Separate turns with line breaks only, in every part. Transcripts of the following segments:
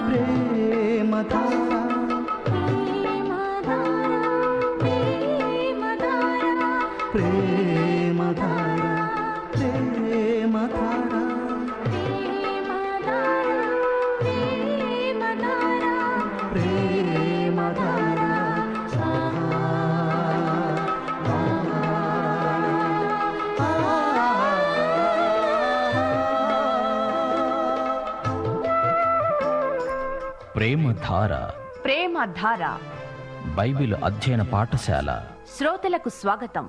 ప్రేమధార ప్రేమధార ప్రేమధార ప్రేమధార
ప్రేమధార
ప్రేమధార
Bible అధ్యయన పాఠశాల
శ్రోతలకు స్వాగతం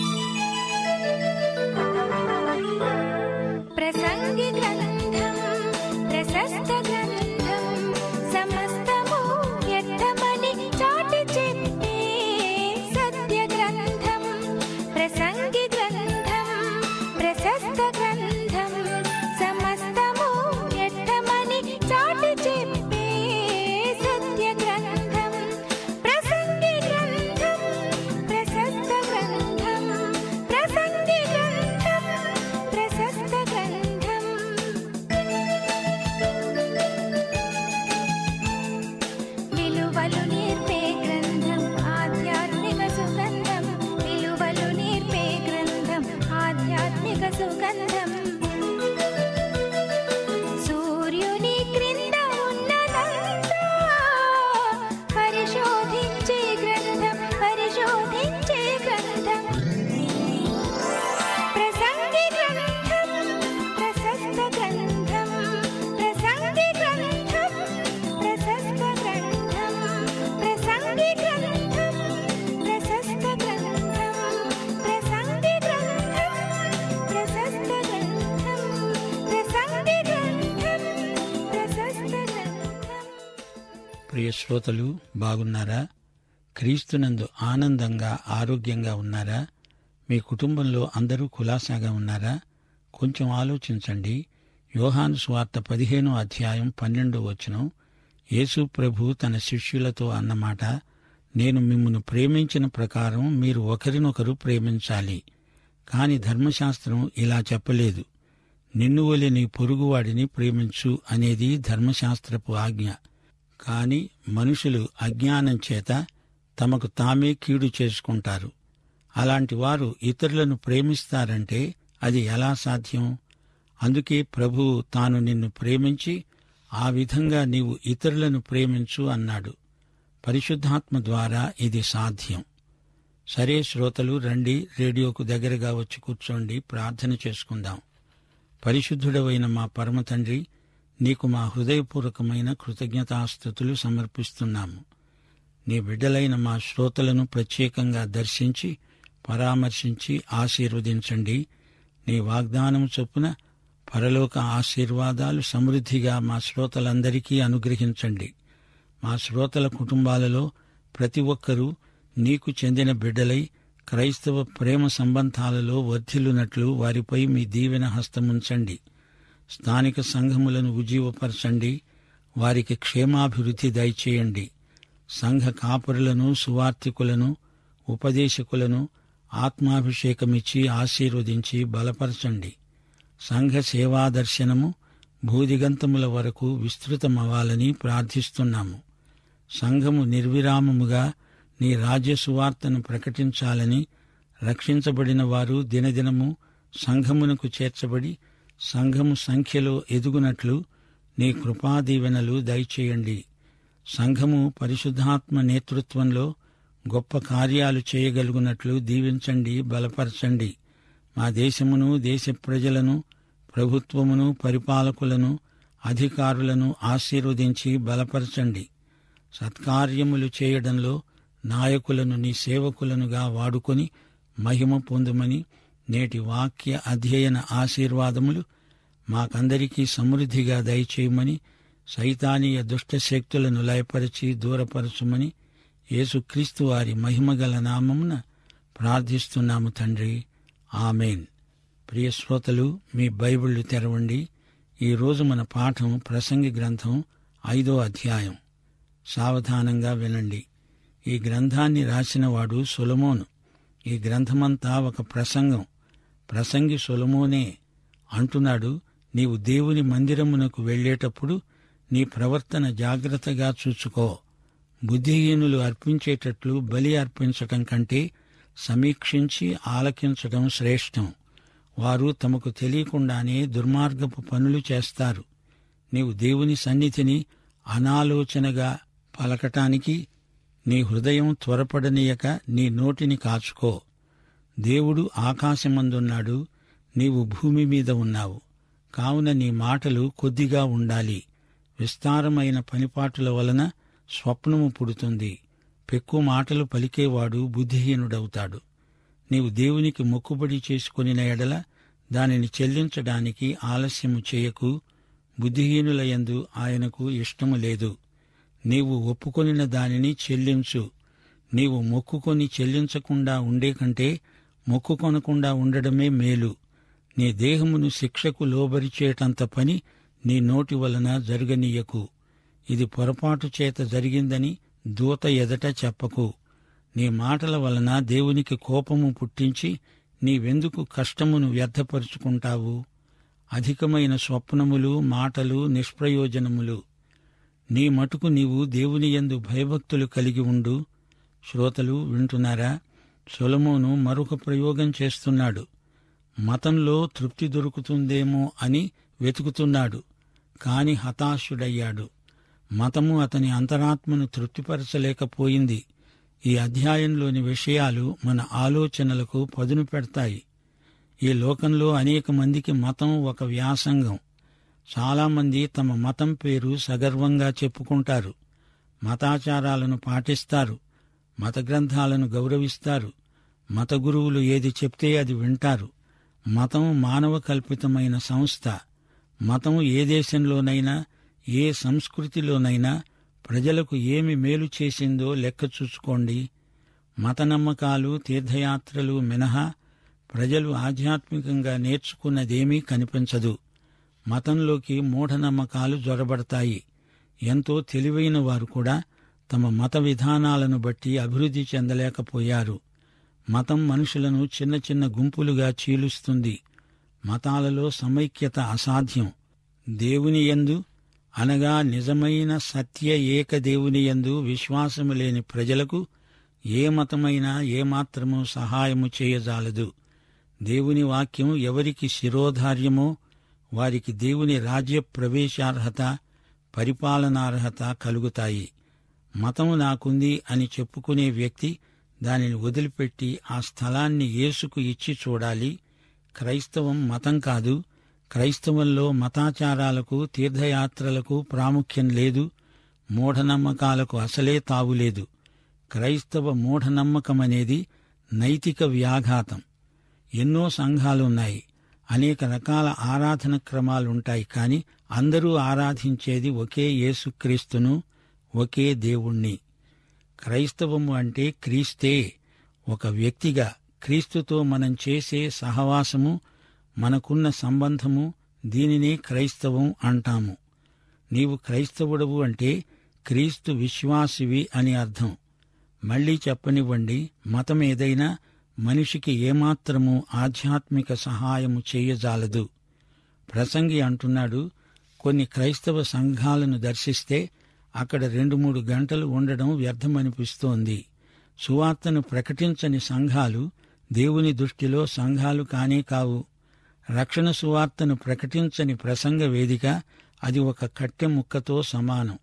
ప్రసంగి గ్రంథం ప్రశస్త గ్రంథం సమస్తము వ్యర్థమని చాటి చెప్పే సత్య గ్రంథం ప్రసంగి గ్రంథం ప్రశస్త గ్రంథం సమస్తము వ్యర్థమని చాటి చెప్పే సత్య గ్రంథం ప్రసంగి గ్రంథం ప్రశస్త గ్రంథం ప్రసంగి గ్రంథం ప్రశస్త గ్రంథం విలువలు నేర్పే గ్రంథం ఆధ్యాత్మిక సుగంధం విలువలు నేర్పే గ్రంథం ఆధ్యాత్మిక సుగంధం సూర్యుని క్రింద ఉన్నదంతా పరిశోధించే గ్రంథం పరిశోధించే గ్రంథం ప్రసంగి గ్రంథం ప్రశస్త గ్రంథం ప్రసంగి గ్రంథం ప్రశస్త గ్రంథం ప్రసంగి గ్రంథం ప్రశస్త గ్రంథం ప్రసంగి గ్రంథం ప్రశస్త గ్రంథం ప్రసంగి గ్రంథం ప్రశస్త గ్రంథం
ప్రియ శ్రోతలు బాగున్నారా క్రీస్తునందు ఆనందంగా ఆరోగ్యంగా ఉన్నారా మీ కుటుంబంలో అందరూ కులాసాగా ఉన్నారా కొంచెం ఆలోచించండి యోహాను స్వార్త పదిహేనో అధ్యాయం పన్నెండో వచనం యేసు ప్రభు తన శిష్యులతో అన్నమాట నేను మిమ్మను ప్రేమించిన ప్రకారం మీరు ఒకరినొకరు ప్రేమించాలి కాని ధర్మశాస్త్రం ఇలా చెప్పలేదు నిన్ను వలె నీ పొరుగువాడిని ప్రేమించు అనేది ధర్మశాస్త్రపు ఆజ్ఞ కాని మనుషులు అజ్ఞానం చేత తమకు తామే కీడు చేసుకుంటారు అలాంటి వారు ఇతరులను ప్రేమిస్తారంటే అది ఎలా సాధ్యం అందుకే ప్రభువు తాను నిన్ను ప్రేమించి ఆ విధంగా నీవు ఇతరులను ప్రేమించు అన్నాడు పరిశుద్ధాత్మ ద్వారా ఇది సాధ్యం సరే శ్రోతలు రండి రేడియోకు దగ్గరగా వచ్చి కూర్చోండి ప్రార్థన చేసుకుందాం పరిశుద్ధుడవైన మా పరమ తండ్రి నీకు మా హృదయపూర్వకమైన కృతజ్ఞతాస్థుతులు సమర్పిస్తున్నాము నీ బిడ్డలైన మా శ్రోతలను ప్రత్యేకంగా దర్శించి పరామర్శించి ఆశీర్వదించండి నీ వాగ్దానం చొప్పున పరలోక ఆశీర్వాదాలు సమృద్ధిగా మా శ్రోతలందరికీ అనుగ్రహించండి మా శ్రోతల కుటుంబాలలో ప్రతి ఒక్కరూ నీకు చెందిన బిడ్డలై క్రైస్తవ ప్రేమ సంబంధాలలో వర్ధిల్లునట్లు వారిపై మీ దీవెన హస్తముంచండి స్థానిక సంఘములను ఉజ్జీవపరచండి వారికి క్షేమాభివృద్ధి దయచేయండి సంఘ కాపురులను సువార్థికులను ఉపదేశకులను ఆత్మాభిషేకమిచ్చి ఆశీర్వదించి బలపరచండి సంఘ సేవా దర్శనము భూదిగంతముల వరకు విస్తృతమవ్వాలని ప్రార్థిస్తున్నాము సంఘము నిర్విరామముగా నీ రాజ్య సువార్తను ప్రకటించాలని రక్షించబడిన వారు దినదినము సంఘమునకు చేర్చబడి సంఘము సంఖ్యలో ఎదుగునట్లు నీ కృపాదీవెనలు దయచేయండి సంఘము పరిశుద్ధాత్మ నేతృత్వంలో గొప్ప కార్యాలు చేయగలుగునట్లు దీవించండి బలపరచండి మా దేశమును దేశ ప్రజలను ప్రభుత్వమును పరిపాలకులను అధికారులను ఆశీర్వదించి బలపరచండి సత్కార్యములు చేయడంలో నాయకులను నీ సేవకులనుగా వాడుకొని మహిమ పొందుమని నేటి వాక్య అధ్యయన ఆశీర్వాదములు మాకందరికీ సమృద్ధిగా దయచేయమని సైతానీయ దుష్ట శక్తులను లయపరిచి దూరపరచుమని యేసుక్రీస్తు వారి మహిమగల నామమున ప్రార్థిస్తున్నాము తండ్రి ఆమెన్ ప్రియ శ్రోతలు మీ బైబిళ్లు తెరవండి ఈ రోజు మన పాఠం ప్రసంగి గ్రంథం ఐదో అధ్యాయం సావధానంగా వినండి ఈ గ్రంథాన్ని రాసినవాడు సొలమోను ఈ గ్రంథమంతా ఒక ప్రసంగం ప్రసంగి సొలమోనే అంటున్నాడు నీవు దేవుని మందిరమునకు వెళ్ళేటప్పుడు నీ ప్రవర్తన జాగ్రత్తగా చూసుకో బుద్ధిహీనులు అర్పించేటట్లు బలి అర్పించటం కంటే సమీక్షించి ఆలకించటం శ్రేష్టం వారు తమకు తెలియకుండానే దుర్మార్గపు పనులు చేస్తారు నీవు దేవుని సన్నిధిని అనాలోచనగా పలకటానికి నీ హృదయం త్వరపడనీయక నీ నోటిని కాచుకో దేవుడు ఆకాశమందున్నాడు నీవు భూమి మీద ఉన్నావు కావున నీ మాటలు కొద్దిగా ఉండాలి విస్తారమైన పనిపాటుల వలన స్వప్నము పుడుతుంది పెక్కు మాటలు పలికేవాడు బుద్ధిహీనుడవుతాడు నీవు దేవునికి మొక్కుబడి చేసుకొనిన ఎడల దానిని చెల్లించడానికి ఆలస్యము చేయకు బుద్ధిహీనులయందు ఆయనకు ఇష్టము లేదు నీవు ఒప్పుకొనిన దానిని చెల్లించు నీవు మొక్కుకొని చెల్లించకుండా ఉండే కంటే మొక్కుకొనకుండా ఉండడమే మేలు నీ దేహమును శిక్షకు లోబరిచేటంత పని నీ నోటి వలన జరగనీయకు ఇది పొరపాటు చేత జరిగిందని దూత ఎదట చెప్పకు నీ మాటల వలన దేవునికి కోపము పుట్టించి నీవెందుకు కష్టమును వ్యర్థపరుచుకుంటావు అధికమైన స్వప్నములు మాటలు నిష్ప్రయోజనములు నీ మటుకు నీవు దేవుని యందు భయభక్తులు కలిగి ఉండు శ్రోతలు వింటున్నారా సొలమోను మరొక ప్రయోగం చేస్తున్నాడు మతంలో తృప్తి దొరుకుతుందేమో అని వెతుకుతున్నాడు కాని హతాశుడయ్యాడు మతము అతని అంతరాత్మను తృప్తిపరచలేకపోయింది ఈ అధ్యాయంలోని విషయాలు మన ఆలోచనలకు పదును పెడతాయి ఈ లోకంలో అనేక మందికి మతం ఒక వ్యాసంగం చాలామంది తమ మతం పేరు సగర్వంగా చెప్పుకుంటారు మతాచారాలను పాటిస్తారు మత గ్రంథాలను గౌరవిస్తారు మత గురువులు ఏది చెప్తే అది వింటారు మతం మానవ కల్పితమైన సంస్థ మతం ఏ దేశంలోనైనా ఏ సంస్కృతిలోనైనా ప్రజలకు ఏమి మేలు చేసిందో లెక్క చూసుకోండి మత నమ్మకాలు తీర్థయాత్రలు మినహా ప్రజలు ఆధ్యాత్మికంగా నేర్చుకున్నదేమీ కనిపించదు మతంలోకి మూఢనమ్మకాలు జొరబడతాయి ఎంతో తెలివైన వారు కూడా తమ మత విధానాలను బట్టి అభివృద్ధి చెందలేకపోయారు మతం మనుషులను చిన్న చిన్న గుంపులుగా చీలుస్తుంది మతాలలో సమైక్యత అసాధ్యం దేవుని యందు అనగా నిజమైన సత్య ఏక దేవుని యందు విశ్వాసము లేని ప్రజలకు ఏ మతమైనా ఏమాత్రము సహాయము చేయజాలదు దేవుని వాక్యం ఎవరికి శిరోధార్యమో వారికి దేవుని రాజ్య ప్రవేశార్హత పరిపాలనార్హత కలుగుతాయి మతం నాకుంది అని చెప్పుకునే వ్యక్తి దానిని వదిలిపెట్టి ఆ స్థలాన్ని యేసుకు ఇచ్చి చూడాలి క్రైస్తవం మతం కాదు క్రైస్తవంలో మతాచారాలకు తీర్థయాత్రలకు ప్రాముఖ్యం లేదు మూఢనమ్మకాలకు అసలే తావులేదు క్రైస్తవ మూఢనమ్మకమనేది నైతిక వ్యాఘాతం ఎన్నో సంఘాలున్నాయి అనేక రకాల ఆరాధన క్రమాలుంటాయి కాని అందరూ ఆరాధించేది ఒకే యేసుక్రీస్తును ఒకే దేవుణ్ణి క్రైస్తవము అంటే క్రీస్తే ఒక వ్యక్తిగా క్రీస్తుతో మనం చేసే సహవాసము మనకున్న సంబంధము దీనినే క్రైస్తవం అంటాము నీవు క్రైస్తవుడవు అంటే క్రీస్తు విశ్వాసివి అని అర్థం మళ్లీ చెప్పనివ్వండి మతం ఏదైనా మనిషికి ఏమాత్రము ఆధ్యాత్మిక సహాయము చేయజాలదు ప్రసంగి అంటున్నాడు కొన్ని క్రైస్తవ సంఘాలను దర్శిస్తే అక్కడ రెండు మూడు గంటలు ఉండడం వ్యర్థమనిపిస్తోంది సువార్తను ప్రకటించని సంఘాలు దేవుని దృష్టిలో సంఘాలు కానే కావు రక్షణ సువార్తను ప్రకటించని ప్రసంగ వేదిక అది ఒక కట్టె ముక్కతో సమానం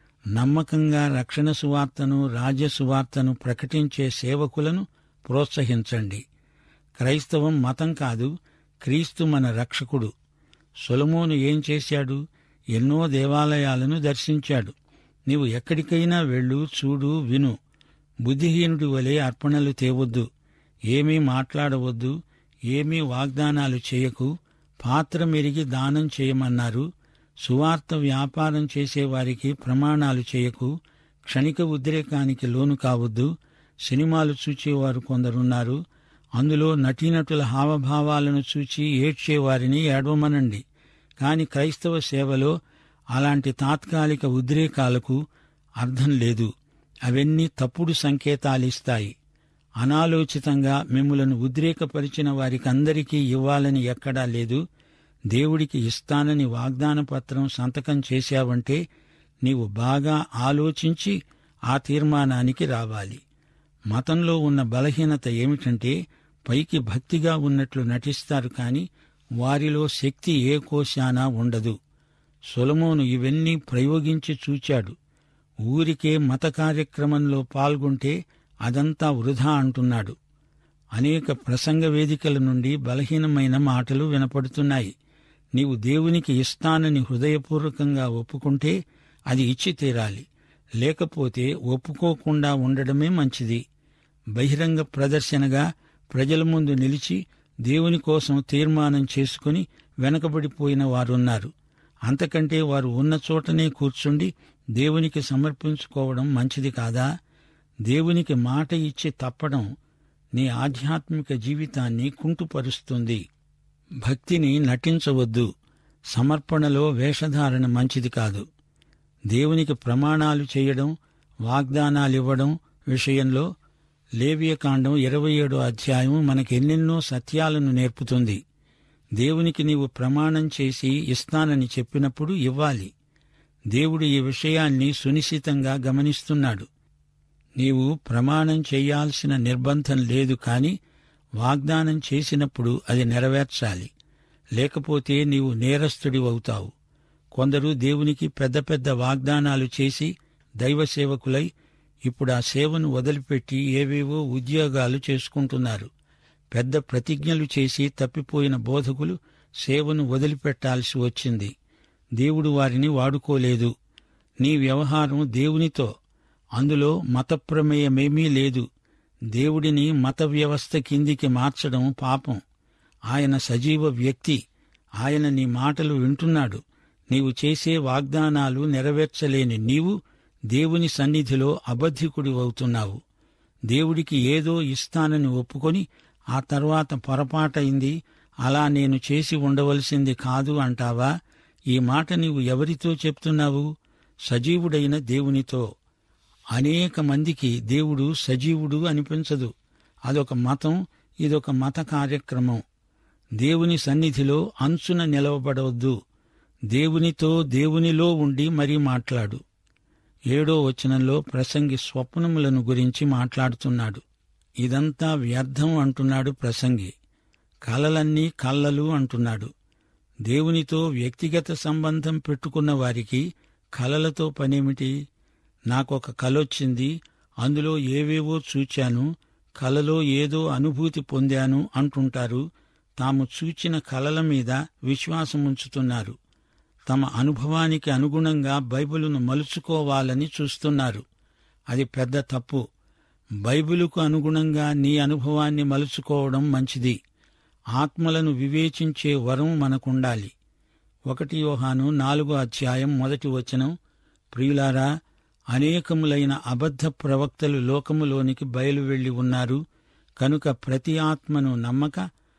నమ్మకంగా రక్షణ సువార్తను రాజ్య సువార్తను ప్రకటించే సేవకులను ప్రోత్సహించండి క్రైస్తవం మతం కాదు క్రీస్తు మన రక్షకుడు సొలమోను ఏం చేశాడు ఎన్నో దేవాలయాలను దర్శించాడు నీవు ఎక్కడికైనా వెళ్ళు చూడు విను బుద్ధిహీనుడి వలె అర్పణలు తేవద్దు ఏమీ మాట్లాడవద్దు ఏమీ వాగ్దానాలు చేయకు పాత్ర మెరిగి దానం చేయమన్నారు సువార్త వ్యాపారం చేసేవారికి ప్రమాణాలు చేయకు క్షణిక ఉద్రేకానికి లోను కావద్దు సినిమాలు చూచేవారు కొందరున్నారు అందులో నటీనటుల హావభావాలను చూచి ఏడ్చేవారిని ఏడవమనండి కాని క్రైస్తవ సేవలో అలాంటి తాత్కాలిక ఉద్రేకాలకు అర్థం లేదు అవన్నీ తప్పుడు సంకేతాలిస్తాయి అనాలోచితంగా మిమ్ములను ఉద్రేకపరిచిన వారికందరికీ ఇవ్వాలని ఎక్కడా లేదు దేవుడికి ఇస్తానని వాగ్దాన పత్రం సంతకం చేశావంటే నీవు బాగా ఆలోచించి ఆ తీర్మానానికి రావాలి మతంలో ఉన్న బలహీనత ఏమిటంటే పైకి భక్తిగా ఉన్నట్లు నటిస్తారు కాని వారిలో శక్తి ఏ కోశానా ఉండదు సొలమోను ఇవన్నీ ప్రయోగించి చూచాడు ఊరికే మత కార్యక్రమంలో పాల్గొంటే అదంతా వృధా అంటున్నాడు అనేక ప్రసంగ వేదికల నుండి బలహీనమైన మాటలు వినపడుతున్నాయి నీవు దేవునికి ఇస్తానని హృదయపూర్వకంగా ఒప్పుకుంటే అది ఇచ్చి తీరాలి లేకపోతే ఒప్పుకోకుండా ఉండడమే మంచిది బహిరంగ ప్రదర్శనగా ప్రజల ముందు నిలిచి దేవుని కోసం తీర్మానం చేసుకుని వెనకబడిపోయిన వారున్నారు అంతకంటే వారు ఉన్న చోటనే కూర్చుండి దేవునికి సమర్పించుకోవడం మంచిది కాదా దేవునికి మాట ఇచ్చి తప్పడం నీ ఆధ్యాత్మిక జీవితాన్ని కుంటుపరుస్తుంది భక్తిని నటించవద్దు సమర్పణలో వేషధారణ మంచిది కాదు దేవునికి ప్రమాణాలు చేయడం వాగ్దానాలివ్వడం విషయంలో లేవియకాండం ఇరవై ఏడో అధ్యాయం మనకెన్నెన్నో సత్యాలను నేర్పుతుంది దేవునికి నీవు ప్రమాణం చేసి ఇస్తానని చెప్పినప్పుడు ఇవ్వాలి దేవుడు ఈ విషయాన్ని సునిశ్చితంగా గమనిస్తున్నాడు నీవు ప్రమాణం చేయాల్సిన నిర్బంధం లేదు కాని వాగ్దానం చేసినప్పుడు అది నెరవేర్చాలి లేకపోతే నీవు నేరస్తుడి అవుతావు కొందరు దేవునికి పెద్ద పెద్ద వాగ్దానాలు చేసి దైవ సేవకులై ఇప్పుడు ఆ సేవను వదిలిపెట్టి ఏవేవో ఉద్యోగాలు చేసుకుంటున్నారు పెద్ద ప్రతిజ్ఞలు చేసి తప్పిపోయిన బోధకులు సేవను వదిలిపెట్టాల్సి వచ్చింది దేవుడు వారిని వాడుకోలేదు నీ వ్యవహారం దేవునితో అందులో మత ప్రమేయమేమీ లేదు దేవుడిని మత వ్యవస్థ కిందికి మార్చడం పాపం ఆయన సజీవ వ్యక్తి ఆయన నీ మాటలు వింటున్నాడు నీవు చేసే వాగ్దానాలు నెరవేర్చలేని నీవు దేవుని సన్నిధిలో అబద్ధికుడి అవుతున్నావు దేవుడికి ఏదో ఇస్తానని ఒప్పుకొని ఆ తర్వాత పొరపాటైంది అలా నేను చేసి ఉండవలసింది కాదు అంటావా ఈ మాట నీవు ఎవరితో చెప్తున్నావు సజీవుడైన దేవునితో అనేక మందికి దేవుడు సజీవుడు అనిపించదు అదొక మతం ఇదొక మత కార్యక్రమం దేవుని సన్నిధిలో అంచున నిలవబడవద్దు దేవునితో దేవునిలో ఉండి మరీ మాట్లాడు ఏడో వచనంలో ప్రసంగి స్వప్నములను గురించి మాట్లాడుతున్నాడు ఇదంతా వ్యర్థం అంటున్నాడు ప్రసంగి కలలన్నీ కల్లలు అంటున్నాడు దేవునితో వ్యక్తిగత సంబంధం పెట్టుకున్న వారికి కలలతో పనేమిటి నాకొక కలొచ్చింది అందులో ఏవేవో చూచాను కలలో ఏదో అనుభూతి పొందాను అంటుంటారు తాము చూచిన కలల మీద విశ్వాసముంచుతున్నారు తమ అనుభవానికి అనుగుణంగా బైబిలును మలుచుకోవాలని చూస్తున్నారు అది పెద్ద తప్పు బైబిలుకు అనుగుణంగా నీ అనుభవాన్ని మలుచుకోవడం మంచిది ఆత్మలను వివేచించే వరం మనకుండాలి ఒకటి యోహాను నాలుగో అధ్యాయం మొదటి వచనం ప్రియులారా అనేకములైన అబద్ధ ప్రవక్తలు లోకములోనికి బయలు వెళ్లి ఉన్నారు కనుక ప్రతి ఆత్మను నమ్మక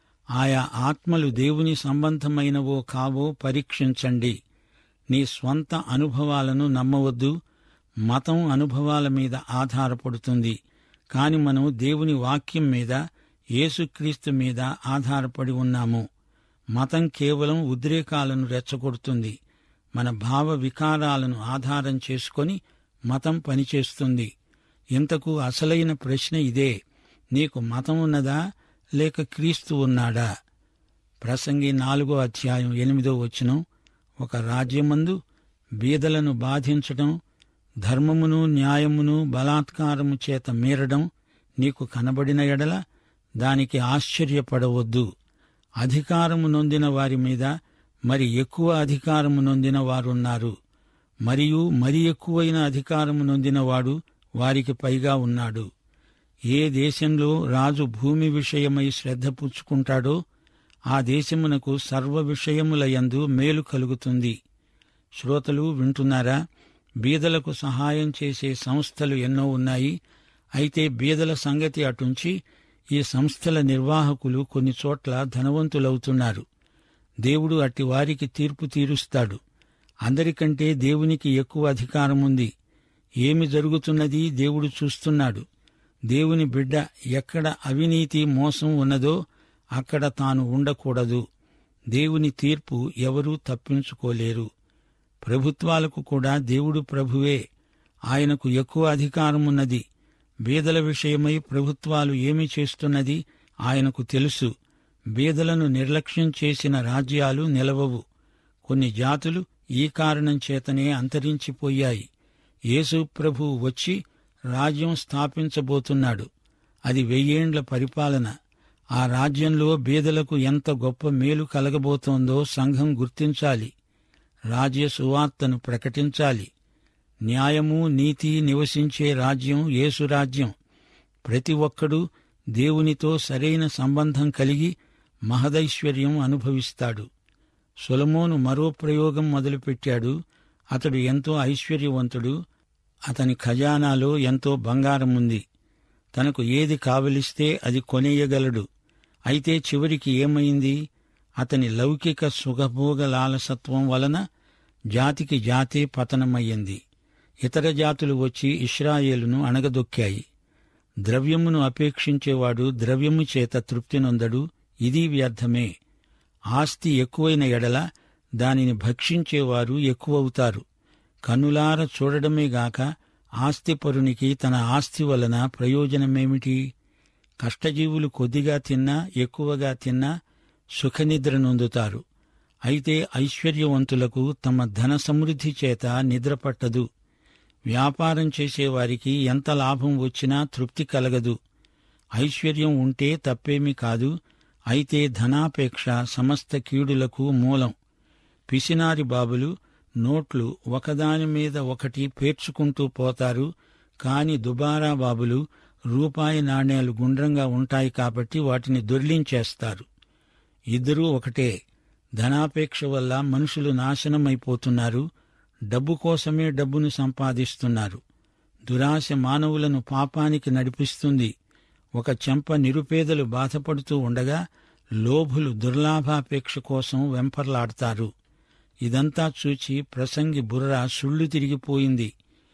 ఆయా ఆత్మలు దేవుని సంబంధమైనవో కావో పరీక్షించండి నీ స్వంత అనుభవాలను నమ్మవద్దు మతం అనుభవాల మీద ఆధారపడుతుంది కాని మనం దేవుని వాక్యం మీద యేసుక్రీస్తు మీద ఆధారపడి ఉన్నాము మతం కేవలం ఉద్రేకాలను రెచ్చగొడుతుంది మన భావ వికారాలను ఆధారం చేసుకొని మతం పనిచేస్తుంది ఇంతకు అసలైన ప్రశ్న ఇదే నీకు మతం ఉన్నదా లేక క్రీస్తు ఉన్నాడా ప్రసంగి నాలుగో అధ్యాయం ఎనిమిదో వచనం ఒక రాజ్యమందు బీదలను బాధించడం ధర్మమును న్యాయమును బలాత్కారము చేత మీరడం నీకు కనబడిన ఎడల దానికి ఆశ్చర్యపడవద్దు అధికారము నొందిన వారి మీద మరి ఎక్కువ అధికారము నొందిన వారున్నారు మరియు మరి ఎక్కువైన అధికారము నొందినవాడు వారికి పైగా ఉన్నాడు ఏ దేశంలో రాజు భూమి విషయమై శ్రద్ధ పుచ్చుకుంటాడో ఆ దేశమునకు సర్వ విషయములయందు మేలు కలుగుతుంది శ్రోతలు వింటున్నారా బీదలకు సహాయం చేసే సంస్థలు ఎన్నో ఉన్నాయి అయితే బీదల సంగతి అటుంచి ఈ సంస్థల నిర్వాహకులు కొన్ని చోట్ల ధనవంతులవుతున్నారు దేవుడు అట్టి వారికి తీర్పు తీరుస్తాడు అందరికంటే దేవునికి ఎక్కువ అధికారముంది ఏమి జరుగుతున్నది దేవుడు చూస్తున్నాడు దేవుని బిడ్డ ఎక్కడ అవినీతి మోసం ఉన్నదో అక్కడ తాను ఉండకూడదు దేవుని తీర్పు ఎవరూ తప్పించుకోలేరు ప్రభుత్వాలకు కూడా దేవుడు ప్రభువే ఆయనకు ఎక్కువ అధికారమున్నది బీదల విషయమై ప్రభుత్వాలు ఏమి చేస్తున్నది ఆయనకు తెలుసు బీదలను నిర్లక్ష్యం చేసిన రాజ్యాలు నిలవవు కొన్ని జాతులు ఈ కారణం చేతనే అంతరించిపోయాయి యేసు ప్రభు వచ్చి రాజ్యం స్థాపించబోతున్నాడు అది వెయ్యేండ్ల పరిపాలన ఆ రాజ్యంలో బీదలకు ఎంత గొప్ప మేలు కలగబోతోందో సంఘం గుర్తించాలి రాజ్య సువార్తను ప్రకటించాలి న్యాయము నీతి నివసించే రాజ్యం యేసు రాజ్యం ప్రతి ఒక్కడూ దేవునితో సరైన సంబంధం కలిగి మహదైశ్వర్యం అనుభవిస్తాడు సొలమోను మరో ప్రయోగం మొదలుపెట్టాడు అతడు ఎంతో ఐశ్వర్యవంతుడు అతని ఖజానాలో ఎంతో బంగారం ఉంది తనకు ఏది కావలిస్తే అది కొనేయగలడు అయితే చివరికి ఏమైంది అతని లౌకిక సుఖభోగ లాలసత్వం వలన జాతికి జాతే పతనమయ్యింది ఇతర జాతులు వచ్చి ఇస్రాయేలును అణగదొక్కాయి ద్రవ్యమును అపేక్షించేవాడు ద్రవ్యము చేత తృప్తి నొందడు ఇది వ్యర్థమే ఆస్తి ఎక్కువైన ఎడల దానిని భక్షించేవారు ఎక్కువవుతారు కన్నులార చూడడమే గాక ఆస్తిపరునికి తన ఆస్తి వలన ప్రయోజనమేమిటి కష్టజీవులు కొద్దిగా తిన్నా ఎక్కువగా తిన్నా సుఖనిద్ర నొందుతారు అయితే ఐశ్వర్యవంతులకు తమ ధన సమృద్ధి చేత నిద్ర పట్టదు వ్యాపారం చేసేవారికి ఎంత లాభం వచ్చినా తృప్తి కలగదు ఐశ్వర్యం ఉంటే తప్పేమీ కాదు అయితే ధనాపేక్ష సమస్త కీడులకు మూలం పిసినారి బాబులు నోట్లు ఒకదాని మీద ఒకటి పేర్చుకుంటూ పోతారు కాని దుబారా బాబులు రూపాయి నాణేలు గుండ్రంగా ఉంటాయి కాబట్టి వాటిని దొర్లించేస్తారు ఇద్దరూ ఒకటే ధనాపేక్ష వల్ల మనుషులు నాశనమైపోతున్నారు డబ్బు కోసమే డబ్బును సంపాదిస్తున్నారు దురాశ మానవులను పాపానికి నడిపిస్తుంది ఒక చెంప నిరుపేదలు బాధపడుతూ ఉండగా లోభులు దుర్లాభాపేక్ష కోసం వెంపర్లాడతారు ఇదంతా చూచి ప్రసంగి బుర్ర సుళ్ళు తిరిగిపోయింది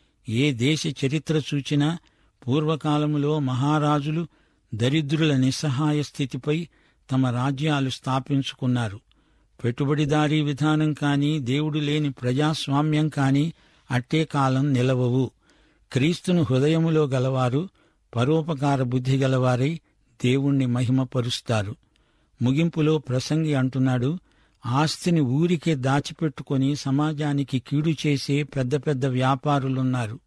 ఏ దేశ చరిత్ర చూచినా పూర్వకాలములో మహారాజులు దరిద్రుల నిస్సహాయ స్థితిపై తమ రాజ్యాలు స్థాపించుకున్నారు పెట్టుబడిదారీ విధానం కాని దేవుడు లేని ప్రజాస్వామ్యం కాని అట్టే కాలం నిలవవు క్రీస్తును హృదయములో గలవారు పరోపకార బుద్ధి గలవారై దేవుణ్ణి మహిమపరుస్తారు ముగింపులో ప్రసంగి అంటున్నాడు ఆస్తిని ఊరికే దాచిపెట్టుకొని సమాజానికి కీడు చేసే పెద్ద పెద్ద వ్యాపారులున్నారు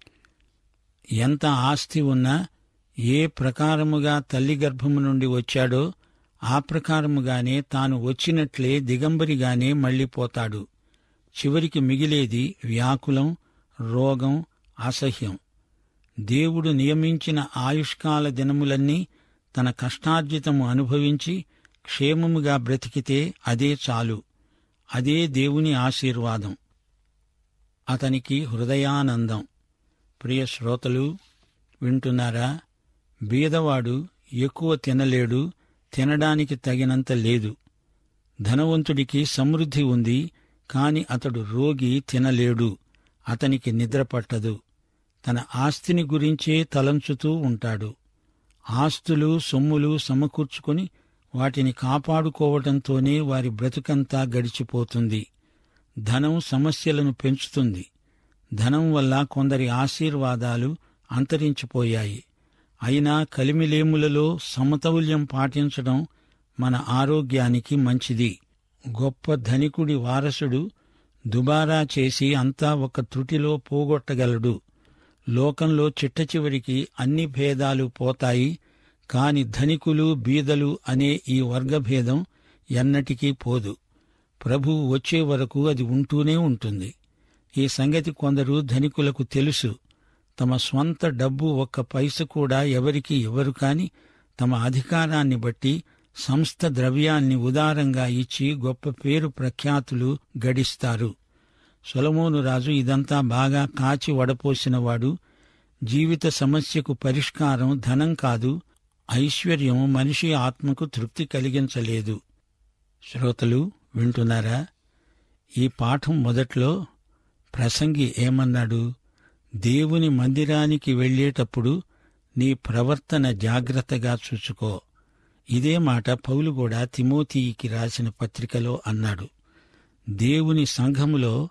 ఎంత ఆస్తి ఉన్నా ఏ ప్రకారముగా తల్లి గర్భము నుండి వచ్చాడో ఆ ప్రకారముగానే తాను వచ్చినట్లే దిగంబరిగానే మళ్ళీపోతాడు చివరికి మిగిలేది వ్యాకులం రోగం అసహ్యం దేవుడు నియమించిన ఆయుష్కాల దినములన్నీ తన కష్టార్జితము అనుభవించి క్షేమముగా బ్రతికితే అదే చాలు అదే దేవుని ఆశీర్వాదం అతనికి హృదయానందం ప్రియ శ్రోతలు వింటున్నారా బీదవాడు ఎక్కువ తినలేడు తినడానికి తగినంత లేదు ధనవంతుడికి సమృద్ధి ఉంది కాని అతడు రోగి తినలేడు అతనికి నిద్ర పట్టదు తన ఆస్తిని గురించే తలంచుతూ ఉంటాడు ఆస్తులు సొమ్ములు సమకూర్చుకొని వాటిని కాపాడుకోవటంతోనే వారి బ్రతుకంతా గడిచిపోతుంది ధనం సమస్యలను పెంచుతుంది ధనం వల్ల కొందరి ఆశీర్వాదాలు అంతరించిపోయాయి అయినా కలిమిలేములలో సమతౌల్యం పాటించడం మన ఆరోగ్యానికి మంచిది గొప్ప ధనికుడి వారసుడు దుబారా చేసి అంతా ఒక త్రుటిలో పోగొట్టగలడు లోకంలో చిట్ట చివరికి అన్ని భేదాలు పోతాయి కాని ధనికులు బీదలు అనే ఈ వర్గభేదం ఎన్నటికీ పోదు ప్రభువు వచ్చే వరకు అది ఉంటూనే ఉంటుంది ఈ సంగతి కొందరు ధనికులకు తెలుసు తమ స్వంత డబ్బు ఒక్క పైస కూడా ఎవరికి ఇవ్వరు కాని తమ అధికారాన్ని బట్టి సంస్థ ద్రవ్యాన్ని ఉదారంగా ఇచ్చి గొప్ప పేరు ప్రఖ్యాతులు గడిస్తారు సొలమోను రాజు ఇదంతా బాగా కాచి వడపోసినవాడు జీవిత సమస్యకు పరిష్కారం ధనం కాదు ఐశ్వర్యం మనిషి ఆత్మకు తృప్తి కలిగించలేదు శ్రోతలు వింటున్నారా ఈ పాఠం మొదట్లో ప్రసంగి ఏమన్నాడు దేవుని మందిరానికి వెళ్ళేటప్పుడు నీ ప్రవర్తన జాగ్రత్తగా చూసుకో ఇదే మాట పౌలు కూడా తిమోతికి రాసిన పత్రికలో అన్నాడు దేవుని సంఘములో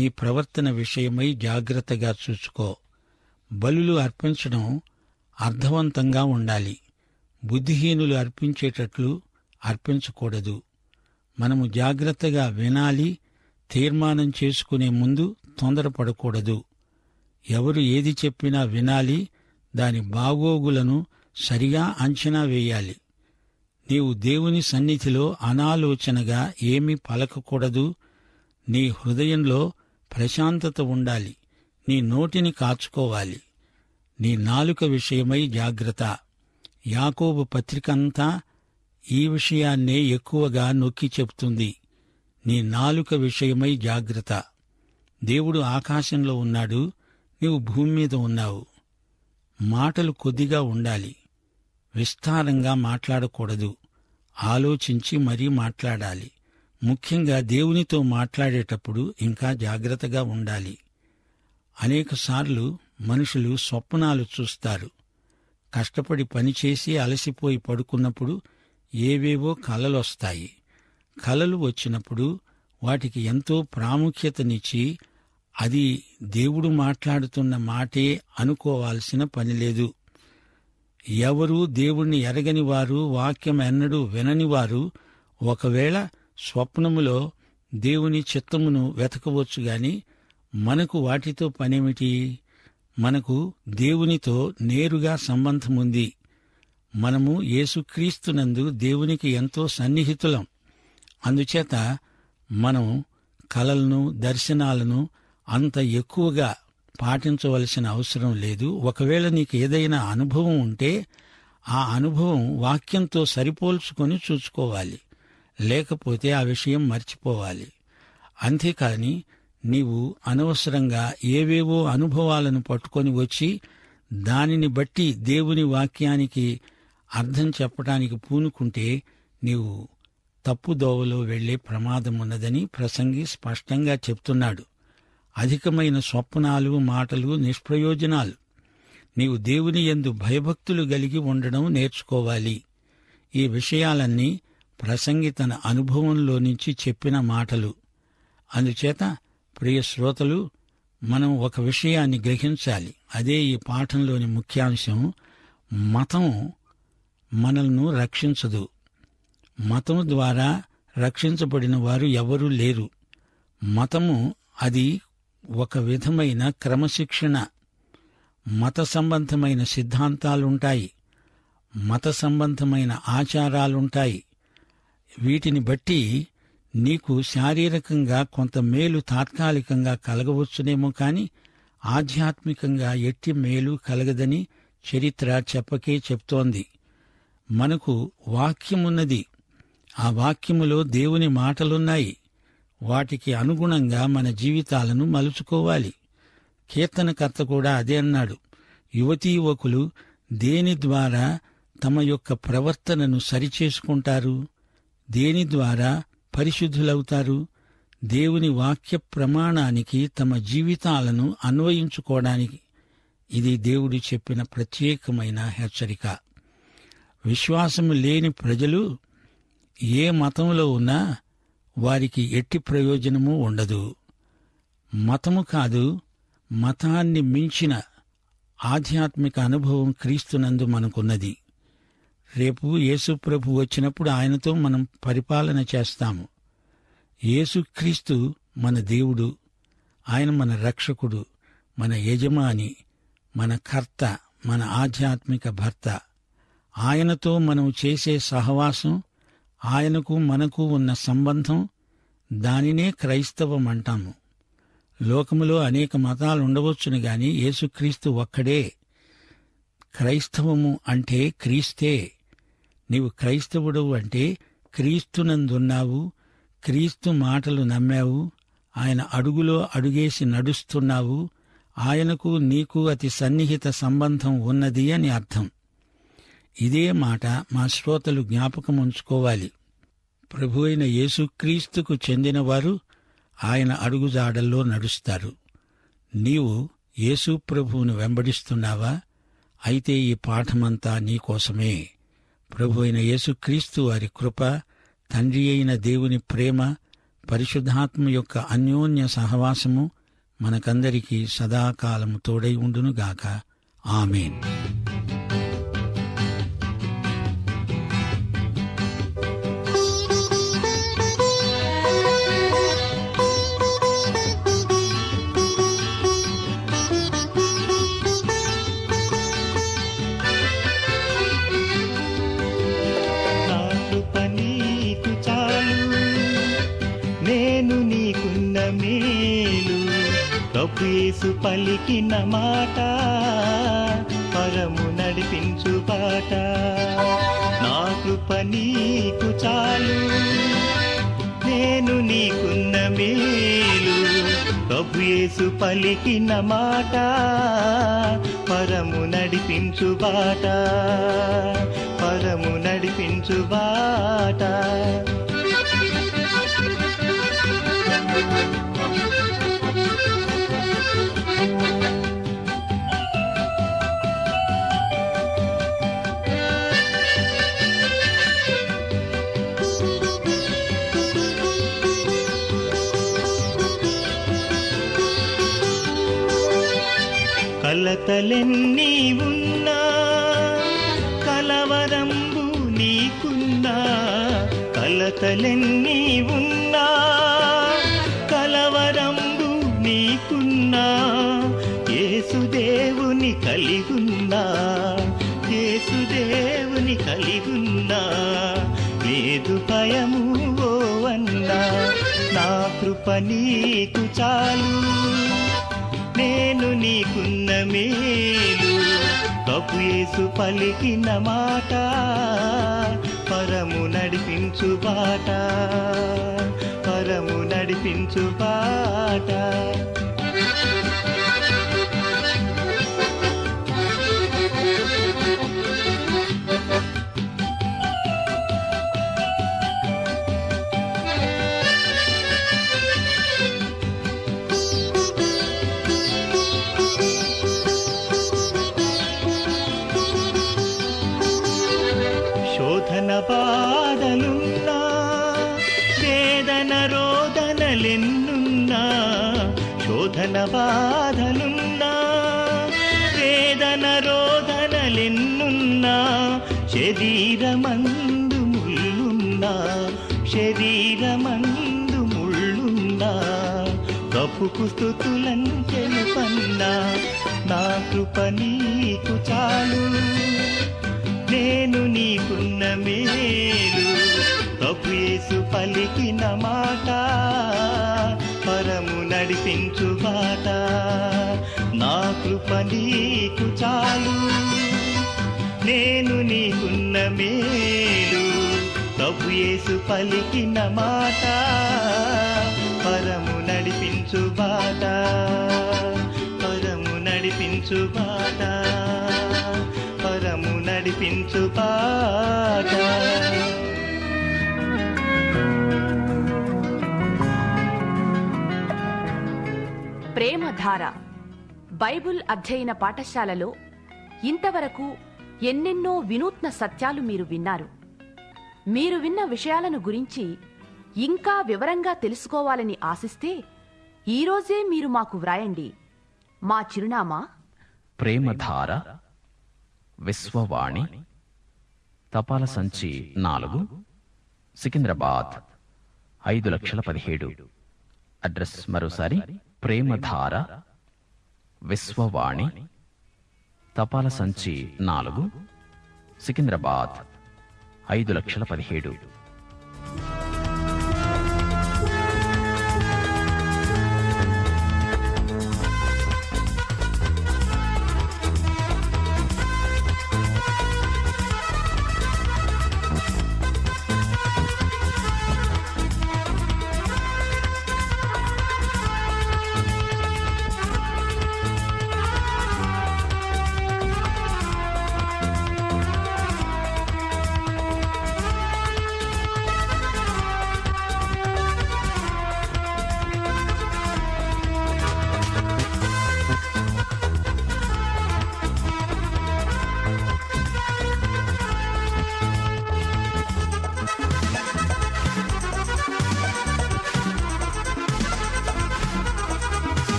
నీ ప్రవర్తన విషయమై జాగ్రత్తగా చూసుకో బలులు అర్పించడం అర్థవంతంగా ఉండాలి బుద్ధిహీనులు అర్పించేటట్లు అర్పించకూడదు మనము జాగ్రత్తగా వినాలి తీర్మానం చేసుకునే ముందు తొందరపడకూడదు ఎవరు ఏది చెప్పినా వినాలి దాని బాగోగులను సరిగా అంచనా వేయాలి నీవు దేవుని సన్నిధిలో అనాలోచనగా ఏమీ పలకకూడదు నీ హృదయంలో ప్రశాంతత ఉండాలి నీ నోటిని కాచుకోవాలి నీ నాలుక విషయమై జాగ్రత్త యాకోబు పత్రిక అంతా ఈ విషయాన్నే ఎక్కువగా నొక్కి చెప్తుంది నీ నాలుక విషయమై జాగ్రత్త దేవుడు ఆకాశంలో ఉన్నాడు నీవు భూమి మీద ఉన్నావు మాటలు కొద్దిగా ఉండాలి విస్తారంగా మాట్లాడకూడదు ఆలోచించి మరీ మాట్లాడాలి ముఖ్యంగా దేవునితో మాట్లాడేటప్పుడు ఇంకా జాగ్రత్తగా ఉండాలి అనేకసార్లు మనుషులు స్వప్నాలు చూస్తారు కష్టపడి పనిచేసి అలసిపోయి పడుకున్నప్పుడు ఏవేవో కలలొస్తాయి కలలు వచ్చినప్పుడు వాటికి ఎంతో ప్రాముఖ్యతనిచ్చి అది దేవుడు మాట్లాడుతున్న మాటే అనుకోవాల్సిన పని లేదు ఎవరూ దేవుణ్ణి ఎరగని వారు వాక్యం ఎన్నడూ వినని వారు ఒకవేళ స్వప్నములో దేవుని చిత్తమును వెతకవచ్చు గాని మనకు వాటితో పనేమిటి మనకు దేవునితో నేరుగా సంబంధముంది మనము యేసుక్రీస్తునందు దేవునికి ఎంతో సన్నిహితులం అందుచేత మనం కలలను దర్శనాలను అంత ఎక్కువగా పాటించవలసిన అవసరం లేదు ఒకవేళ నీకు ఏదైనా అనుభవం ఉంటే ఆ అనుభవం వాక్యంతో సరిపోల్చుకొని చూసుకోవాలి లేకపోతే ఆ విషయం మర్చిపోవాలి అంతేకాని నీవు అనవసరంగా ఏవేవో అనుభవాలను పట్టుకొని వచ్చి దానిని బట్టి దేవుని వాక్యానికి అర్థం చెప్పడానికి పూనుకుంటే నీవు తప్పుదోవలో వెళ్లే ప్రమాదం ఉన్నదని ప్రసంగి స్పష్టంగా చెప్తున్నాడు అధికమైన స్వప్నాలు మాటలు నిష్ప్రయోజనాలు నీవు దేవుని యందు భయభక్తులు కలిగి ఉండడం నేర్చుకోవాలి ఈ విషయాలన్నీ ప్రసంగి తన అనుభవంలో నుంచి చెప్పిన మాటలు అందుచేత ప్రియ శ్రోతలు మనం ఒక విషయాన్ని గ్రహించాలి అదే ఈ పాఠంలోని ముఖ్యాంశం మతం మనల్ని రక్షించదు మతం ద్వారా రక్షించబడిన వారు ఎవరూ లేరు మతము అది ఒక విధమైన క్రమశిక్షణ మత సంబంధమైన సిద్ధాంతాలుంటాయి మత సంబంధమైన ఆచారాలుంటాయి వీటిని బట్టి నీకు శారీరకంగా కొంత మేలు తాత్కాలికంగా కలగవచ్చునేమో కాని ఆధ్యాత్మికంగా ఎట్టి మేలు కలగదని చరిత్ర చెప్పకే చెప్తోంది మనకు వాక్యమున్నది ఆ వాక్యములో దేవుని మాటలున్నాయి వాటికి అనుగుణంగా మన జీవితాలను మలుచుకోవాలి కీర్తనకర్త కూడా అదే అన్నాడు యువతీ యువకులు దేని ద్వారా తమ యొక్క ప్రవర్తనను సరిచేసుకుంటారు దేని ద్వారా పరిశుద్ధులవుతారు దేవుని వాక్య ప్రమాణానికి తమ జీవితాలను అన్వయించుకోవడానికి ఇది దేవుడు చెప్పిన ప్రత్యేకమైన హెచ్చరిక విశ్వాసము లేని ప్రజలు ఏ మతంలో ఉన్నా వారికి ఎట్టి ప్రయోజనము ఉండదు మతము కాదు మతాన్ని మించిన ఆధ్యాత్మిక అనుభవం క్రీస్తునందు మనకున్నది రేపు యేసు ప్రభు వచ్చినప్పుడు ఆయనతో మనం పరిపాలన చేస్తాము యేసుక్రీస్తు మన దేవుడు ఆయన మన రక్షకుడు మన యజమాని మన కర్త మన ఆధ్యాత్మిక భర్త ఆయనతో మనం చేసే సహవాసం ఆయనకు మనకు ఉన్న సంబంధం దానినే క్రైస్తవం అంటాము లోకములో అనేక మతాలు ఉండవచ్చును గాని యేసుక్రీస్తు ఒక్కడే క్రైస్తవము అంటే క్రీస్తే నీవు క్రైస్తవుడవు అంటే క్రీస్తునందున్నావు క్రీస్తు మాటలు నమ్మావు ఆయన అడుగులో అడుగేసి నడుస్తున్నావు ఆయనకు నీకు అతి సన్నిహిత సంబంధం ఉన్నది అని అర్థం ఇదే మాట మా శ్రోతలు జ్ఞాపకం ఉంచుకోవాలి ప్రభు అయిన యేసుక్రీస్తుకు చెందినవారు ఆయన అడుగుజాడల్లో నడుస్తారు నీవు యేసు ప్రభువును వెంబడిస్తున్నావా అయితే ఈ పాఠమంతా నీకోసమే ప్రభు అయిన యేసుక్రీస్తు వారి కృప తండ్రి అయిన దేవుని ప్రేమ పరిశుద్ధాత్మ యొక్క అన్యోన్య సహవాసము మనకందరికీ సదాకాలము తోడై ఉండునుగాక ఆమెన్
నాకు పనీకు చాలు నేను నీకున్న మేలు ప్రభు యేసు పలికిన మాట పరము నడిపించు బాట నా కృప నీకు చాలు నేను నీకున్న మేలు ప్రభు యేసు పలికిన మాట పరము నడిపించు బాట పరము నడిపించు బాట కలతలెన్నీ ఉన్నా కలవరంబు నీకున్నా కలతలెన్నీ ఉన్నా కలవరంబు నీకున్నా యేసుదేవుని కలిగున్నా యేసుదేవుని కలిగున్నా లేదు భయము ఓ అన్నా నా కృప నీకు చాలు నేను నీకున్న మేలు ప్రభు యేసు పలికిన మాట పరము నడిపించు బాట పరము నడిపించు బాట శోధన బాధలున్నా వేదన రోదనలెన్నున్నా శోధన బాధలున్నా వేదన రోదనలెన్నున్నా శరీరమందు ముళ్ళున్నా శరీరమందు ముళ్ళున్నా కప్పుకు స్థుతులంచెను పన్నా నా కృప నీకు చాలు నేను నీకున్న మేలు ప్రభు యేసు పలికిన మాట పరము నడిపించు బాట నా కృప నీకు చాలు నేను నీకున్న మేలు ప్రభు యేసు పలికిన మాట పరము నడిపించు బాట పరము నడిపించు బాట పరము నడిపించు బాట
ప్రేమధార బైబుల్ అధ్యయన పాఠశాలలో ఇంతవరకు ఎన్నెన్నో వినూత్న సత్యాలు మీరు విన్నారు మీరు విన్న విషయాలను గురించి ఇంకా వివరంగా తెలుసుకోవాలని ఆశిస్తే ఈరోజే మీరు మాకు వ్రాయండి మా చిరునామా
ప్రేమధార విశ్వవాణి తపాల సంచి నాలుగు సికింద్రాబాద్ ఐదు లక్షల పదిహేడు అడ్రస్ మరోసారి ప్రేమధార విశ్వవాణి తపాల సంచి నాలుగు సికింద్రాబాద్ ఐదు లక్షల పదిహేడు